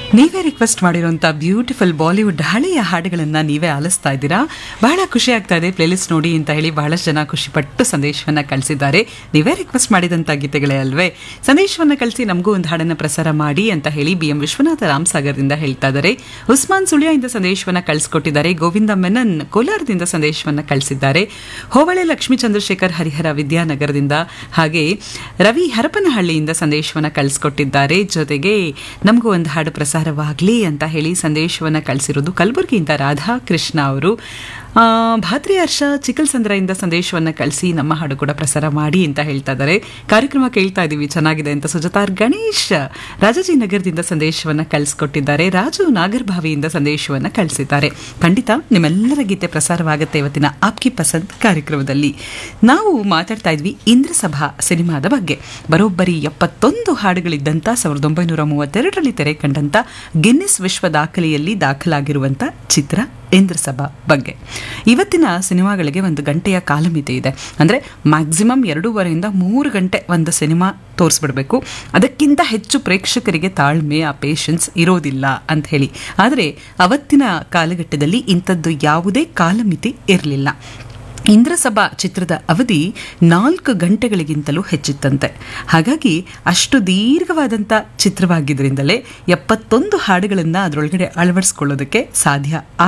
ನೀವೇ ರಿಕ್ವೆಸ್ಟ್ ಮಾಡಿರುವಂಥ beautiful Bollywood ಹಳೆಯ ಹಾಡುಗಳನ್ನು ನೀವೇ ಆಲಿಸ್ತಾ ಇದ್ದೀರಾ ಬಹಳ ಖುಷಿ ಆಗ್ತಾ ಇದೆ ಪ್ಲೇಲಿಸ್ಟ್ ನೋಡಿ ಅಂತ ಹೇಳಿ ಬಹಳಷ್ಟು ಜನ ಖುಷಿಪಟ್ಟು ಸಂದೇಶವನ್ನು ಕಳಿಸಿದ್ದಾರೆ ನೀವೇ ರಿಕ್ವೆಸ್ಟ್ ಮಾಡಿದಂಥ ಗೀತೆಗಳೇ ಅಲ್ವೇ ಸಂದೇಶವನ್ನು ಕಳಿಸಿ ನಮಗೂ ಒಂದು ಹಾಡನ್ನು ಪ್ರಸಾರ ಮಾಡಿ ಅಂತ ಹೇಳಿ ಬಿ ಎಂ ವಿಶ್ವನಾಥ ರಾಮಸಾಗರದಿಂದ ಹೇಳ್ತಾ ಇದ್ದಾರೆ ಉಸ್ಮಾನ್ ಸುಳ್ಯದಿಂದ ಸಂದೇಶವನ್ನು ಕಳಿಸ್ಕೊಟ್ಟಿದ್ದಾರೆ ಗೋವಿಂದ ಮೆನನ್ ಕೋಲಾರದಿಂದ ಸಂದೇಶವನ್ನು ಕಳಿಸಿದ್ದಾರೆ ಹೋಬಳೆ ಲಕ್ಷ್ಮೀ ಚಂದ್ರಶೇಖರ್ ಹರಿಹರ ವಿದ್ಯಾನಗರದಿಂದ ಹಾಗೆ ರವಿ ಹರಪನಹಳ್ಳಿಯಿಂದ ಸಂದೇಶವನ್ನು ಕಳಿಸ್ಕೊಟ್ಟಿದ್ದಾರೆ ಜೊತೆಗೆ ನಮಗೂ ಒಂದು ಹಾಡು ಪ್ರಸಾರವಾಗಲಿ ಅಂತ ಹೇಳಿ ಸಂದೇಶವನ್ನು ಕಳಿಸಿರೋದು ಕಲಬುರಗಿಯಿಂದ ರಾಧಾಕೃಷ್ಣ ಅವರು ಆ, ಭಾದ್ರಿ ಹರ್ಷ ಚಿಕ್ಕಲ್ಸಂದ್ರದಿಂದ ಸಂದೇಶವನ್ನು ಕಳಿಸಿ ನಮ್ಮ ಹಾಡು ಕೂಡ ಪ್ರಸಾರ ಮಾಡಿ ಅಂತ ಹೇಳ್ತಾ ಇದ್ದಾರೆ ಕಾರ್ಯಕ್ರಮ ಕೇಳ್ತಾ ಇದ್ದೀವಿ ಚೆನ್ನಾಗಿದೆ ಅಂತ ಸುಜತಾರ್ ಗಣೇಶ್ ರಾಜಾಜಿನಗರದಿಂದ ಸಂದೇಶವನ್ನು ಕಳಿಸ್ಕೊಟ್ಟಿದ್ದಾರೆ ರಾಜು ನಾಗರ್ಭಾವಿಯಿಂದ ಸಂದೇಶವನ್ನು ಕಳಿಸಿದ್ದಾರೆ ಖಂಡಿತ ನಿಮ್ಮೆಲ್ಲರ ಗೀತೆ ಪ್ರಸಾರವಾಗುತ್ತೆ ಇವತ್ತಿನ ಆಪ್ಕಿ ಪಸಂದ್ ಕಾರ್ಯಕ್ರಮದಲ್ಲಿ ನಾವು ಮಾತಾಡ್ತಾ ಇದ್ವಿ ಇಂದ್ರಸಭಾ ಸಿನಿಮಾದ ಬಗ್ಗೆ ಬರೋಬ್ಬರಿ ಎಪ್ಪತ್ತೊಂದು ಹಾಡುಗಳಿದ್ದಂಥ ಸಾವಿರದ ಒಂಬೈನೂರ ಮೂವತ್ತೆರಡರಲ್ಲಿ ತೆರೆ ಕಂಡಂಥ ಗಿನ್ನಿಸ್ ವಿಶ್ವ ದಾಖಲೆಯಲ್ಲಿ ದಾಖಲಾಗಿರುವಂಥ ಚಿತ್ರ ಇಂದ್ರಸಭಾ ಬಗ್ಗೆ ಇವತ್ತಿನ ಸಿನಿಮಾಗಳಿಗೆ ಒಂದು ಗಂಟೆಯ ಕಾಲಮಿತಿ ಇದೆ ಅಂದರೆ ಮ್ಯಾಕ್ಸಿಮಮ್ ಎರಡೂವರೆಯಿಂದ ಮೂರು ಗಂಟೆ ಒಂದು ಸಿನಿಮಾ ತೋರಿಸ್ಬಿಡ್ಬೇಕು ಅದಕ್ಕಿಂತ ಹೆಚ್ಚು ಪ್ರೇಕ್ಷಕರಿಗೆ ತಾಳ್ಮೆ ಆ ಪೇಷನ್ಸ್ ಇರೋದಿಲ್ಲ ಅಂತ ಹೇಳಿ ಆದರೆ ಅವತ್ತಿನ ಕಾಲಘಟ್ಟದಲ್ಲಿ ಇಂಥದ್ದು ಯಾವುದೇ ಕಾಲಮಿತಿ ಇರಲಿಲ್ಲ ಇಂದ್ರಸಭಾ ಚಿತ್ರದ ಅವಧಿ ನಾಲ್ಕು ಗಂಟೆಗಳಿಗಿಂತಲೂ ಹೆಚ್ಚಿತ್ತಂತೆ ಹಾಗಾಗಿ ಅಷ್ಟು ದೀರ್ಘವಾದಂಥ ಚಿತ್ರವಾಗಿದ್ದರಿಂದಲೇ ಎಪ್ಪತ್ತೊಂದು ಹಾಡುಗಳನ್ನು ಅದರೊಳಗಡೆ ಅಳವಡಿಸ್ಕೊಳ್ಳೋದಕ್ಕೆ ಸಾಧ್ಯ